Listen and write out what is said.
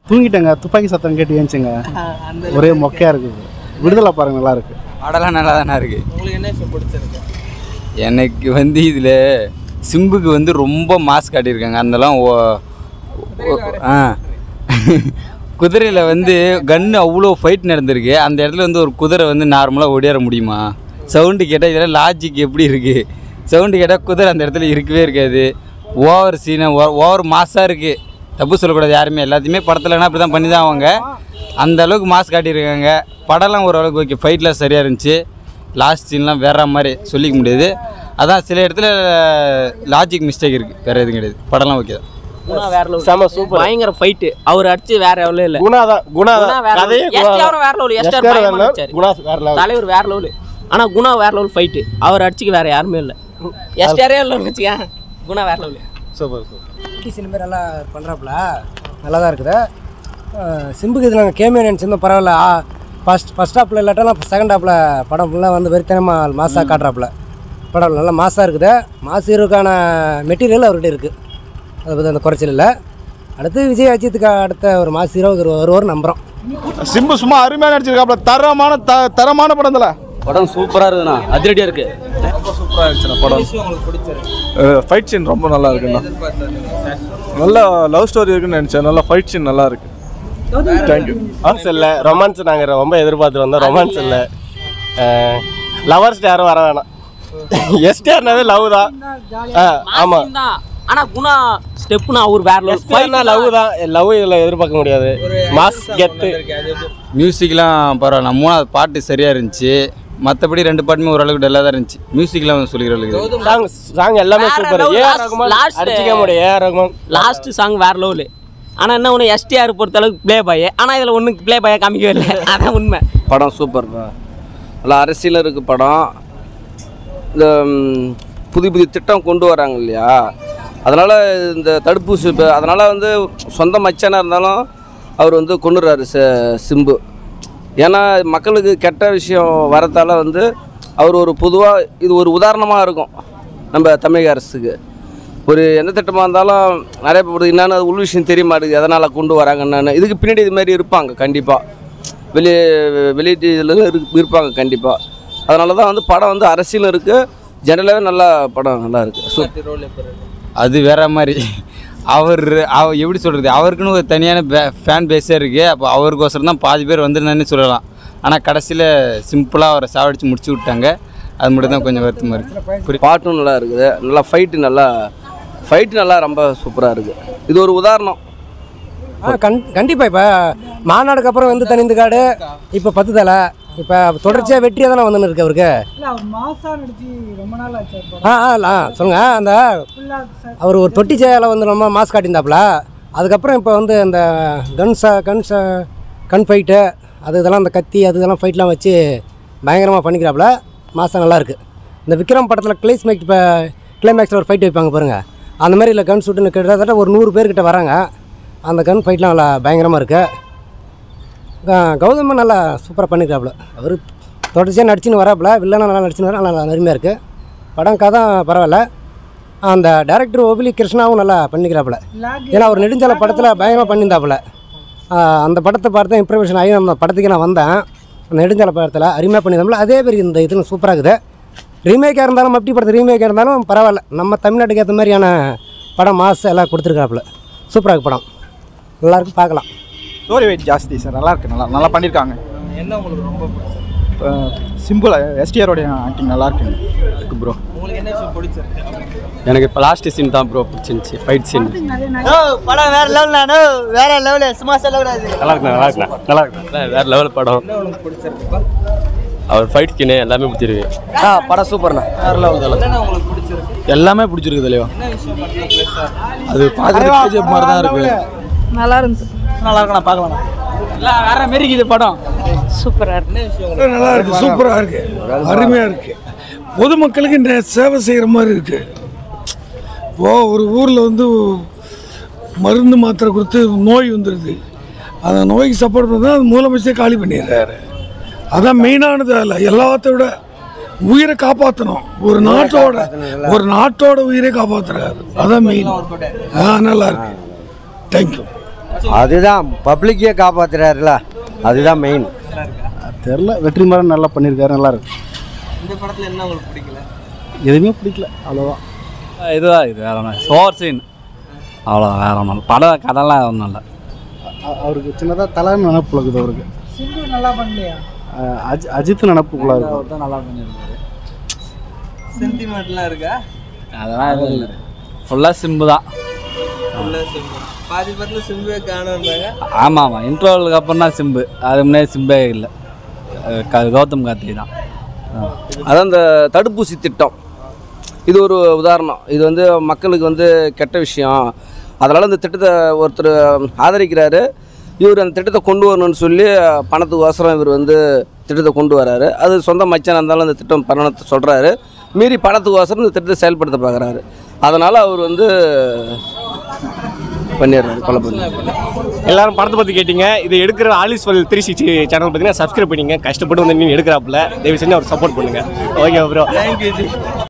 தூங்கிட்டேங்க துப்பாக்கி சத்தம் கேட்டு ஏஞ்சுங்க ஒரே மொக்கையாக இருக்குது விடுதலை பாருங்க நல்லா இருக்கு படம்லாம் நல்லா தானே இருக்குது உங்களுக்கு என்ன விஷயம் பிடிச்சிருக்கு எனக்கு வந்து இதில் சிம்புக்கு வந்து ரொம்ப மாஸ் காட்டியிருக்காங்க அந்தலாம் ஓ- ஓ- ஆ குதிரையில் வந்து கன்று அவ்வளோ ஃபைட் நடந்திருக்கு அந்த இடத்துல வந்து ஒரு குதிரை வந்து நார்மலாக ஓடியார முடியுமா சவுண்டு கேட்டால் இதெல்லாம் லாஜிக் எப்படி இருக்குது சவுண்டு கேட்டால் குதிரை அந்த இடத்துல இருக்கவே இருக்காது ஓவர் சீனை ஓவர் மாஸாக இருக்குது தப்பு சொல்லக்கூடாது யாருமே எல்லாத்தையுமே படத்துலனா அப்படி தான் பண்ணி தான் அவங்க அந்த அளவுக்கு மாஸ் காட்டியிருக்காங்க படம்லாம் ஓரளவுக்கு ஓகே ஃபைட்லாம் சரியாக இருந்துச்சு லாஸ்ட் சீன்லாம் வேற மாதிரி சொல்லிக்க முடியாது அதான் சில இடத்துல லாஜிக் மிஸ்டேக் இருக்குது வேறு எதுவும் கிடையாது படம்லாம் ஓகே தான் குணா வேற லெவல் செம சூப்பர் பயங்கர ஃபைட் அவர் அடிச்சு வேற எவ்வளோ இல்ல குணா தான் குணா குணா தான் வேற கதையே level. குணா STR தான். வேற level. STR STR வேற பயங்கரமா level. அடிச்சாரு. குணா வேற லெவல் தலைவர் வேற லெவல் ஆனா குணா வேற லெவல் ஃபைட் அவர் அடிச்சுக்கு வேற யாருமே இல்ல எஸ்டிஆரே இல்லைன்னு வச்சுக்கேன் குணா வேற லெவல் சூப்பர் சூப்பர் குட்டி சில பேர் நல்லா பண்ணுறாப்புல நல்லா தான் இருக்குது அஹ் சிம்புக்கு இதில் நாங்கள் கேமியோ நினச்சிருந்தோம் பரவாயில்ல ஃபஸ்ட் ஃபஸ்ட் ஹாப்பில் இல்லாட்டாலும் செகண்ட் ஹாப்பில் படம் ஃபுல்லாக வந்து வெறித்தனமாக மாசாக காட்டுறாப்புல படம் நல்லா மாசாக இருக்குது மாசு ஹீரோக்கான மெட்டீரியல் அவர்கிட்ட இருக்குது அதை பற்றி அந்த குறைச்சல் இல்லை அடுத்து விஜய் அஜித்துக்கு அடுத்த ஒரு மாசு ஹீரோ ஒரு வருவார் நம்புகிறோம் சிம்பு சும்மா அருமையாக நடிச்சிருக்காப்ல தரமான த தரமான படம் இதில் படம் சூப்பராக இருக்குண்ணா அதிரடியாக இருக்கு சூப்பராக இருந்துச்சுண்ணா படம் உங்களுக்கு பிடிச்சிருக்கு ஃபைட் சீன் ரொம்ப நல்லா இருக்குண்ணா நல்ல லவ் ஸ்டோரி இருக்குன்னு நினச்சேன் நல்லா ஃபைட் சீன் நல்லா இருக்கு தேங்க்யூ ரொமான்ஸ் இல்லை ரொமான்ஸ் நாங்கள் ரொம்ப எதிர்பார்த்து வந்தோம் ரொமான்ஸ் இல்லை லவர்ஸ் யாரும் வர வேணாம் எஸ்டிஆர்னாவே லவ் தான் ஆ ஆமாம் மாசின் தான் ஆனா குணா ஸ்டெப்னா அவர் வேற லெவல் எஸ்டிஆர்னா லவ் தான் லவ் இதில் எதிர்பார்க்க முடியாது மாஸ் கெத்து மியூசிக்லாம் பரவாயில்ல மூணாவது பாட்டு சரியாக இருந்துச்சு மற்றபடி ரெண்டு பாட்டுமே ஓரளவுக்கு டல்லாக தான் இருந்துச்சு மியூசிக்லாம் சொல்லிக்கிற அளவுக்கு சாங் சாங் எல்லாமே வேற super level. AR Last- Rahman last- அடிச்சிக்க முடியும் ஏஆர் ரகுமான் லாஸ்ட் சாங் வேற லெவல் ஆனா என்ன ஒன்று எஸ்டிஆர் பொறுத்த அளவுக்கு ப்ளே பாய் ஆனா இதுல ஒன்றும் ப்ளே பாயை காமிக்கவே இல்லை அதான் உண்மை படம் சூப்பர் நல்லா அரசியல் இருக்குது படம் இந்த ம், புதிய புதிய திட்டம் கொண்டு வராங்க இல்லையா அதனால் இந்த தடுப்பூசி இப்போ அதனால் வந்து சொந்த மச்சானாக இருந்தாலும் அவர் வந்து கொண்டுறாரு ச சிம்பு ஏன்னா மக்களுக்கு கெட்ட விஷயம் வரத்தால் வந்து அவர் ஒரு பொதுவாக இது ஒரு உதாரணமாக இருக்கும் நம்ம தமிழக அரசுக்கு ஒரு எந்த திட்டமாக இருந்தாலும் நிறைய பேர் என்னென்ன உள் விஷயம் தெரிய மாட்டேங்குது எதனால் கொண்டு வராங்க என்னன்னு இதுக்கு பின்னாடி இது மாதிரி இருப்பாங்க கண்டிப்பாக வெளியே வெளியீட்டு இதில் இருப்பாங்க கண்டிப்பாக அதனால தான் வந்து படம் வந்து அரசியலும் இருக்குது ஜெனரலாகவே நல்லா படம் நல்லா இருக்குது ஸோ அது வேற மாதிரி அவர் அவ எப்படி சொல்கிறது அவருக்குன்னு ஒரு தனியான ஃபேன் பேஸே இருக்குது அப்போ அவருக்கோசரம் தான் பாதி பேர் வந்துருந்தானே சொல்லலாம் ஆனால் கடைசியில் சிம்பிளாக அவரை சாவடிச்சு முடிச்சு விட்டாங்க அது மட்டும் தான் கொஞ்சம் வருத்தமாக இருக்குது பாட்டும் நல்லா இருக்குது நல்லா ஃபைட்டு நல்லா ஃபைட்டு நல்லா ரொம்ப சூப்பராக இருக்குது இது ஒரு உதாரணம் ஆ கண் கண்டிப்பாக இப்போ மாநாடுக்கு அப்புறம் வந்து தனிந்து காடு இப்போ பத்து தலை இப்போ தொடர்ச்சியாக வெற்றியாக தானே வந்துன்னு இருக்கு அவருக்கு ஆ ஆ ஆ சொல்லுங்கள் அந்த அவர் ஒரு தொட்டி சேலை வந்து ரொம்ப மாஸ் காட்டியிருந்தாப்புல அதுக்கப்புறம் இப்போ வந்து அந்த கன்ஸா கன்ஸ கன் ஃபைட்டு அது இதெல்லாம் அந்த கத்தி அது இதெல்லாம் ஃபைட்லாம் வச்சு பயங்கரமாக பண்ணிக்கிறாப்புல மாதம் நல்லாயிருக்கு இந்த விக்ரம் படத்தில் கிளைஸ்மேக் இப்போ கிளைமேக்ஸில் ஒரு ஃபைட் வைப்பாங்க பாருங்கள் அந்த மாதிரி இல்லை கன் ஷூட்டுன்னு கிட்டத்தட்ட ஒரு நூறு பேர்கிட்ட வராங்க அந்த கன் ஃபைட்லாம் நல்லா பயங்கரமாக இருக்குது கௌதமன் நல்லா சூப்பராக பண்ணிக்கிறாப்புல அவர் தொடர்ச்சியாக நடிச்சுன்னு வராப்புல வில்லனா நல்லா நடிச்சுன்னு வர நல்லா அருமையாக இருக்குது படம் கதை பரவாயில்ல அந்த டேரக்டர் ஒபிலி கிருஷ்ணாவும் நல்லா பண்ணிக்கிறாப்புல ஏன்னா அவர் நெடுஞ்சாலை படத்தில் பயங்கரமாக பண்ணியிருந்தாப்புல ஆஹ் அந்த படத்தை பார்த்து இம்ப்ரவேஷன் ஆகி அந்த படத்துக்கு நான் வந்தேன் அந்த நெடுஞ்சாலை படத்தில் அருமையாக பண்ணியிருந்தாப்புல அதே மாதிரி இந்த இதில் சூப்பராக இருக்குது ரீமேக்காக இருந்தாலும் மப்டி படத்து ரீமேக்காக இருந்தாலும் பரவாயில்ல நம்ம தமிழ்நாட்டுக்கு ஏற்ற மாதிரியான படம் மாசு எல்லாம் கொடுத்துருக்காப்புல சூப்பராக இருக்கு படம் எல்லாருக்கும் பார்க்கலாம் ஸ்டோரி வெயிட் ஜாஸ்தி சார் நல்லா இருக்கு நல்லா நல்லா பண்ணியிருக்காங்க என்ன உங்களுக்கு ரொம்ப பிடிச்சிருக்கு இப்போ சிம்பிள் எஸ்டிஆரோடைய ஆக்டிங் நல்லா இருக்கு இருக்கு ப்ரோ உங்களுக்கு என்ன விஷயம் பிடிச்சிருக்கு எனக்கு இப்போ லாஸ்ட் சீன் தான் ப்ரோ பிடிச்சிருந்துச்சி ஃபைட் சீன் படம் வேற லெவல் நானு வேற லெவல் சும்மா சொல்லக்கூடாது நல்லா இருக்குண்ணா நல்லா இருக்குண்ணா நல்லா இருக்குண்ணா வேற லெவல் படம் என்ன உங்களுக்கு பிடிச்சிருக்கு அவர் ஃபைட் சீனு எல்லாமே பிடிச்சிருக்கு ஆ படம் சூப்பர்ண்ணா வேற லெவல் என்ன உங்களுக்கு பிடிச்சிருக்கு எல்லாமே பிடிச்சிருக்கு தலைவா என்ன விஷயம் படத்துல பெருசா அது பார்க்குறது கேஜிஎஃப் மாதிரி தான் இருக்கு நல்லா இருந்துச்சு நல்லா இருக்கணும் பார்க்கலாம் எல்லாம் வேற மாரி இருக்குது படம் சூப்பராக இருக்கு என்ன விஷயம் உங்களுக்கு நல்லா இருக்கு சூப்பராக இருக்கு அருமையாக இருக்கு பொதுமக்களுக்கு இந்த சேவை செய்கிற மாதிரி இருக்கு இப்போ ஒரு ஊரில் வந்து மருந்து மாத்திரை கொடுத்து நோய் வந்துடுது அந்த நோய்க்கு சப்போர்ட் பண்ணி தான் முதலமைச்சர் காலி பண்ணிடுறாரு அதான் மெயினானது அதில் எல்லாத்த விட உயிரை காப்பாற்றணும் ஒரு நாட்டோட ஒரு நாட்டோட உயிரை காப்பாற்றுறாரு அதான் மெயின் ஆ நல்லா இருக்கு தேங்க்யூ அதுதான் பப்ளிக்கே காப்பாத்துறாருல அதுதான் மெயின் தெரில வெற்றிமாறன் நல்லா பண்ணியிருக்காரு நல்லா இருக்கு இந்த படத்தில் என்ன உங்களுக்கு பிடிக்கல எதுவுமே பிடிக்கல அவ்வளோதான் இதுதான் இது வேற ஒன்று சோர் சீன் அவ்வளோ வேற ஒன்றும் இல்லை படம் கதைலாம் ஒன்றும் இல்லை அ- அவருக்கு சின்னதாக தலைன்னு நினப்பு இருக்குது அவருக்கு சிந்து நல்லா பண்ணலையா அஹ் அஜி அஜித் நினப்புக்குள்ளே இருக்கும் தான் நல்லா பண்ணியிருக்காரு சென்டிமெண்ட்லாம் இருக்கா அதெல்லாம் எதுவும் இல்லை ஃபுல்லாக சிம்பு தான் உள்ள சிம்பு பாதி படத்தில் சிம்புவே காணுன்றாங்க ஆமாம் ஆமாம் இன்டர்வலுக்கு அப்புறம் தான் சிம்பு அது முன்னாடி சிம்பே இல்லை அஹ் க- கௌதம் கார்த்திக் தான் ஆ. அதான் இந்த தடுப்பூசி திட்டம் இது ஒரு உதாரணம் இது வந்து மக்களுக்கு வந்து கெட்ட விஷயம் அதனால் இந்த திட்டத்தை ஒருத்தர் ஆதரிக்கிறாரு இவர் அந்த திட்டத்தை கொண்டு வரணும்னு சொல்லி பணத்துக்கு அவசரம் இவர் வந்து திட்டத்தை கொண்டு வராரு அது சொந்த மச்சான் இருந்தாலும் அந்த திட்டம் பண்ணணும்னு சொல்கிறாரு மீறி பணத்துக்கு அவசரம் இந்த திட்டத்தை செயல்படுத்த பார்க்குறாரு அதனால் அவர் வந்து பண்ணிடுறாரு கொலை பண்ணி எல்லாரும் படத்தை பற்றி கேட்டீங்க இது எடுக்கிற ஆலிஸ்வல் த்ரீ சிக்ஸ்டி சேனல் பார்த்தீங்கன்னா சப்ஸ்கிரைப் பண்ணிங்க கஷ்டப்பட்டு வந்து நீங்கள் எடுக்கிறாப்புல தயவு செஞ்சு அவர் சப்போர்ட் பண்ணுங்கள் ஓகே ப்ரோ தேங்க்யூ ஜி